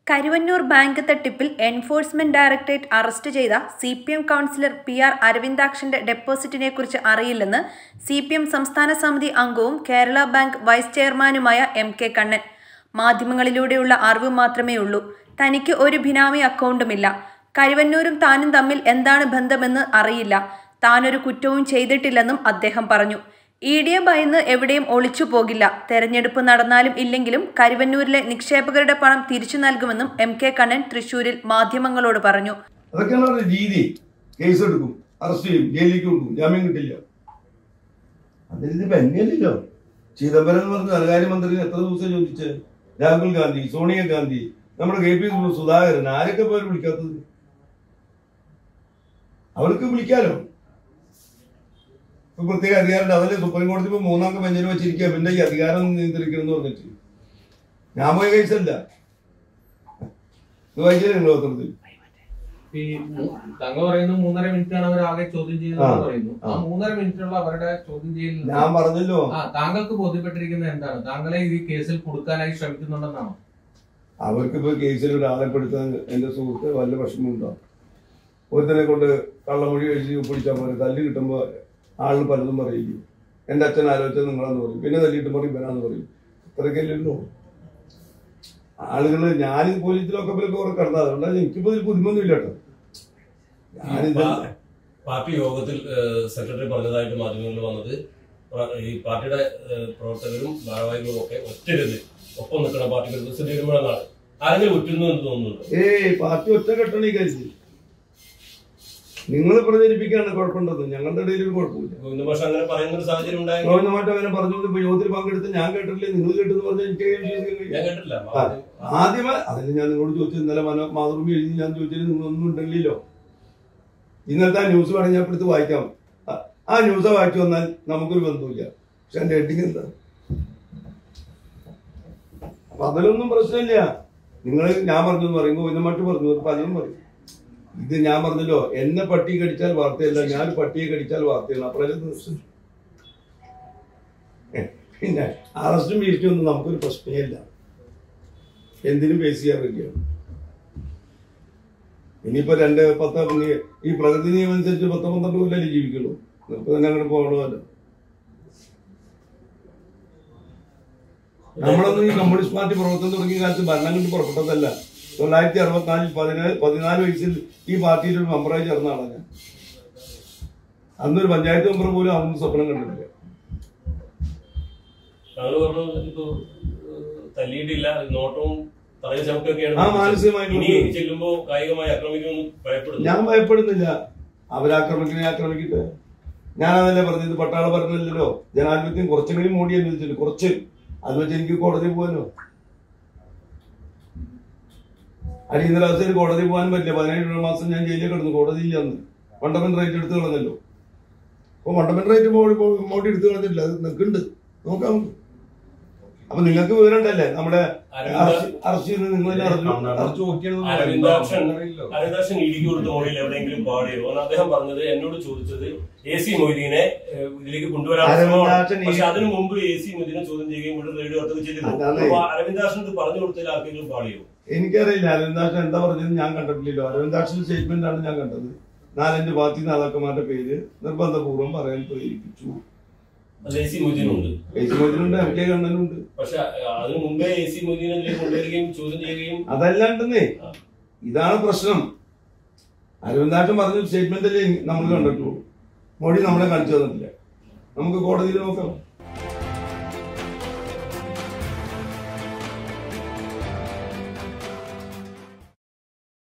Karuvannur bank തട്ടിപ്പിൽ enforcement directorate arrest ചെയ്ത C P M councillor P R അരവിന്ദാക്ഷന്റെ ഡെപ്പോസിറ്റിനെക്കുറിച്ച് അറിയില്ലെന്ന് സി പി എം സംസ്ഥാന സമിതി അംഗവും കേരള ബാങ്ക് വൈസ് ചെയർമാനുമായ എം കെ കണ്ണൻ മാധ്യമങ്ങളിലൂടെയുള്ള അറിവ് മാത്രമേ ഉള്ളൂ തനിക്ക് ഒരു ബിനാമി അക്കൗണ്ടുമില്ല കരുവന്നൂരും താനും തമ്മിൽ എന്താണ് ബന്ധമെന്ന് അറിയില്ല താനൊരു കുറ്റവും ചെയ്തിട്ടില്ലെന്നും അദ്ദേഹം പറഞ്ഞു ഇ ഡിയെ ഭയന്ന് എവിടെയും ഒളിച്ചു പോകില്ല തെരഞ്ഞെടുപ്പ് നടന്നാലും ഇല്ലെങ്കിലും കരുവന്നൂരിലെ നിക്ഷേപകരുടെ പണം തിരിച്ചു നൽകുമെന്നും എം കെ കണ്ണൻ തൃശൂരിൽ മാധ്യമങ്ങളോട് പറഞ്ഞു അതൊക്കെയാണ് അവരുടെ രീതി കേസ് എടുക്കും അറസ്റ്റ് ചെയ്യും ജയിലിലേക്ക് കൊടുക്കും ജാമ്യം കിട്ടില്ല അതിലിപ്പോ എന്നെയല്ലോ ചിദംബരം എന്ന് പറഞ്ഞ ധനകാര്യമന്ത്രി എത്ര ദിവസം ചോദിച്ച് രാഹുൽ ഗാന്ധി സോണിയ ഗാന്ധി നമ്മുടെ കെ പി സുധാകരൻ ആരൊക്കെ പേര് വിളിക്കാത്തത് അവർക്ക് വിളിക്കാലോ ഇപ്പൊ പ്രത്യേക അധികാരം അതല്ലേ സുപ്രീം കോടതി ഇപ്പൊ മൂന്നാം ബെഞ്ചിൽ വെച്ചിരിക്കുക പിന്നെ ഈ അധികാരം നിയന്ത്രിക്കണം എന്ന് പറഞ്ഞിട്ട് ഞാൻ പോയ കേസല്ല ഇത് വായിച്ചില്ലേ നിങ്ങൾ പത്രത്തിൽ ഈ മൂ- താങ്കൾ പറയുന്നു മൂന്നര മിനിറ്റ് ആണ് അവർ ആകെ ചോദ്യം ചെയ്തതെന്ന് ആ, പറയുന്നു ആ ആ. മൂന്നര മിനിറ്റുള്ള അവരുടെ ചോദ്യം ചെയ്യൽ ഞാൻ പറഞ്ഞല്ലോ ആ താങ്കൾക്ക് ബോധ്യപ്പെട്ടിരിക്കുന്നത് എന്താണ് താങ്കളെ ഈ കേസിൽ കൊടുക്കാനായി ശ്രമിക്കുന്നുണ്ടെന്നാണോ അവർക്കിപ്പോ കേസിൽ ഒരാളെ പെടുത്താൻ എന്റെ സുഹൃത്ത് വല്ല വിഷമമുണ്ടോ ഒരുത്തനെ കൊണ്ട് കള്ളമൊഴി എഴുതി പിടിച്ചാൽ പോലെ തല്ല് കിട്ടുമ്പോ ആളിന് പലതും പറയില്ലേ എന്റെ അച്ഛൻ ആലോചിച്ചത് നിങ്ങളാന്ന് പറയും പിന്നെ തല്ലി കിട്ടുമ്പോൾ ഇവനാന്ന് പറയും അത്രയ്ക്കല്ലല്ലോ ആളുകള് ഞാൻ പോലീസിലൊക്കെ കുറെ കിടന്നത് അതുകൊണ്ട് എനിക്കിപ്പോ ഇതിൽ പുതുമൊന്നുമില്ല കേട്ടോ ഞാനിത് പാ- പാർട്ടി യോഗത്തിൽ ഏഹ്, സെക്രട്ടറി പറഞ്ഞതായിട്ട് മാധ്യമങ്ങളിൽ വന്നത് പ- ഈ പാർട്ടിയുടെ ഏഹ്, പ്രവർത്തകരും ഭാരവാഹികളും ഒക്കെ ഒറ്റരുത് ഒപ്പം നിൽക്കുന്ന പാർട്ടിക്ക് പ്രസിദ്ധി വരുമ്പോഴെന്നാണ് ആരെങ്കിലും ഒറ്റുന്നു എന്ന് തോന്നുന്നുണ്ടോ ഏയ് പാർട്ടി ഒറ്റ കെട്ടണ ഈ കാര്യത്തിൽ നിങ്ങൾ പ്രചരിപ്പിക്കാണ് കുഴപ്പമുണ്ടത് ഞങ്ങളുടെ ഇടയിൽ ഒരു കുഴപ്പമില്ല ഗോവിന്ദ ഭാഷ അങ്ങനെ പറയുന്ന ഒരു സാഹചര്യം ഉണ്ടായെങ്കിൽ ഗവൺമെന്റ് അങ്ങനെ പറഞ്ഞു ഇപ്പൊ യോഗത്തിൽ പങ്കെടുത്ത് ഞാൻ കേട്ടിട്ടില്ലേ നിങ്ങൾ കേട്ടെന്ന് പറഞ്ഞാൽ എനിക്ക് വിശ്വസിക്കാൻ കഴിയും ഞാൻ കേട്ടില്ല ആ. ആദ്യമേ അതിന് ഞാൻ നിങ്ങളോട് ചോദിച്ചു ഇന്നലെ മനോ മാതൃഭൂമി എഴുതി ഞാൻ ചോദിച്ചത് നിങ്ങളൊന്നും ഉണ്ടല്ലോ ഇന്നത്തെ ആ ന്യൂസ് വേണമെങ്കിൽ ഞാൻ ഇപ്പൊ എടുത്ത് വായിക്കാം ആ- ആ ന്യൂസ് വായിച്ചു വന്നാൽ നമുക്കൊരു ബന്ധമില്ല പക്ഷെ എന്റെ ഹെഡിങ് എന്താ അപ്പൊ അതിലൊന്നും പ്രശ്നമില്ല നിങ്ങൾ ഞാൻ പറഞ്ഞു എന്ന് പറയുമ്പോൾ പിന്നെ മറ്റു പറഞ്ഞു അത് പലതും പറയും ഇത് ഞാൻ പറഞ്ഞല്ലോ എന്നെ പട്ടി കടിച്ചാൽ വാർത്തയല്ല ഞാൻ പട്ടിയെ കടിച്ചാൽ വാർത്തയാണ് അപ്പോഴല്ലേ പ്രശ്നം ഏ, പിന്നെ അറസ്റ്റും വീഴ്ചയും ഒന്നും നമുക്കൊരു പ്രശ്നമേ ഇല്ല എന്തിനും ഫേസ് ചെയ്യാൻ റെഡിയാണ് ഇനിയിപ്പോ രണ്ട് പത്ത് ഇനി ഈ പ്രകൃതി നിയമം അനുസരിച്ച് പത്ത് പന്ത്രണ്ട് കൊല്ലല്ലേ ജീവിക്കുള്ളൂ നമുക്ക് തന്നെ അങ്ങോട്ട് പോകണമല്ലോ നമ്മളൊന്നും ഈ കമ്മ്യൂണിസ്റ്റ് പാർട്ടി പ്രവർത്തനം തുടങ്ങിയ കാലത്ത് ഭരണം കൊണ്ട് പുറപ്പെട്ടതല്ല തൊള്ളായിരത്തി അറുപത്തിനാലിൽ പതിനാല് പതിനാല് വയസ്സിൽ ഈ പാർട്ടിയിൽ ഒരു മെമ്പറായി ചേർന്ന ആളാണ് ഞാൻ അന്നൊരു പഞ്ചായത്ത് മെമ്പർ പോലും അതൊന്നും സ്വപ്നം കണ്ടിട്ടില്ല താങ്കൾ പറഞ്ഞു ഇപ്പൊ ഏഹ്, തല്ലിയിട്ടില്ല നോട്ടവും തറയിൽ ചമക്കൊക്കെയാണ് ആ മാനസികമായി ഇനി ചെല്ലുമ്പോ കായികമായി ആക്രമിക്കുമെന്ന് ഭയപ്പെടുന്നു ഞാൻ ഭയപ്പെടുന്നില്ല അവരാക്രമിക്കണേ ആക്രമിക്കട്ടെ ഞാൻ അതല്ലേ പറഞ്ഞത് പട്ടാള പറഞ്ഞില്ലല്ലോ ജനാധിപത്യം കുറച്ചെങ്കിലും മോഡി അനുവദിച്ചിട്ടുണ്ട് കുറച്ച് അത് വെച്ച് എനിക്ക് കോടതി പോകാനോ അടിയന്തരാവസ്ഥയിൽ കോടതി പോകാൻ പറ്റില്ല പതിനേഴ് മാസം ഞാൻ ജയിലിൽ കിടന്നു കോടതി ഇല്ല അന്ന് ഫണ്ടമെന്റൽ റൈറ്റ് എടുത്തു കളഞ്ഞല്ലോ അപ്പൊ ഫണ്ടമെന്റൽ റൈറ്റ് മോഡി മോഡി എടുത്തു കളഞ്ഞിട്ടില്ല അത് നിൽക്കുന്നുണ്ട് നോക്കാം നമുക്ക്. അപ്പൊ നിങ്ങൾക്ക് വിവരമുണ്ടല്ലേ നമ്മുടെ അരവിന്ദ- അറസ്റ്റ് ചെയ്ത് നിങ്ങൾ തന്നെ അറിഞ്ഞു കണ്ണടച്ച് നോക്കിയാണെന്ന് അരവിന്ദാക്ഷൻ അറിയില്ലോ. അരവിന്ദാക്ഷൻ ഇടിക്ക് കൊടുത്ത മോളിൽ എവിടെയെങ്കിലും പാടിയോ എന്ന് അദ്ദേഹം പറഞ്ഞത് എന്നോട് ചോദിച്ചത് എ സി മൊയ്തീനെ ഏഹ്, ഇതിലേക്ക് കൊണ്ടുവരാൻ അരവിന്ദാക്ഷൻ ഈ- പക്ഷെ അതിനു മുമ്പ് എ സി മൊയ്തീനെ ചോദ്യം ചെയ്യുകയും ഇവിടെ റേഡിയോ അർത്ഥം ചെയ്തിരുന്നു അതാണ് അപ്പൊ അരവിന്ദാക്ഷൻ ഇത് പറഞ്ഞു കൊടുത്തതിൽ ആർക്കെങ്കിലും പാടിയോ എനിക്കറിയില്ല അരവിന്ദാക്ഷൻ എന്താ പറഞ്ഞത് ഞാൻ കണ്ടിട്ടില്ലല്ലോ അരവിന്ദാക്ഷൻ സ്റ്റേറ്റ്മെന്റ് ആണ് ഞാൻ കണ്ടത് നാലഞ്ച് പാർട്ടി നേതാക്കന്മാരുടെ പേര് നിർബന്ധപൂർവ്വം പറയാൻ പ്രേരിപ്പിച്ചു അത് എ സി മൊയ്തീനുണ്ട് യേശുമതിനുണ്ട് എം കെ കണ്ണനുണ്ട് പക്ഷെ അതിനു മുമ്പേ എ സി മൊയ്തീനെ ഇതിലേക്ക് കൊണ്ടുവരികയും ചോദ്യം ചെയ്യുകയും അതല്ലാണ്ടെന്നേ ആ. ഇതാണ് പ്രശ്നം അരവിന്ദാക്ഷൻ പറഞ്ഞ സ്റ്റേറ്റ്മെന്റ് അല്ലേ നമ്മൾ കണ്ടിട്ടുള്ളൂ മോഡി നമ്മളെ കാണിച്ചു തന്നിട്ടില്ല നമുക്ക് കോടതിയിൽ നോക്കാം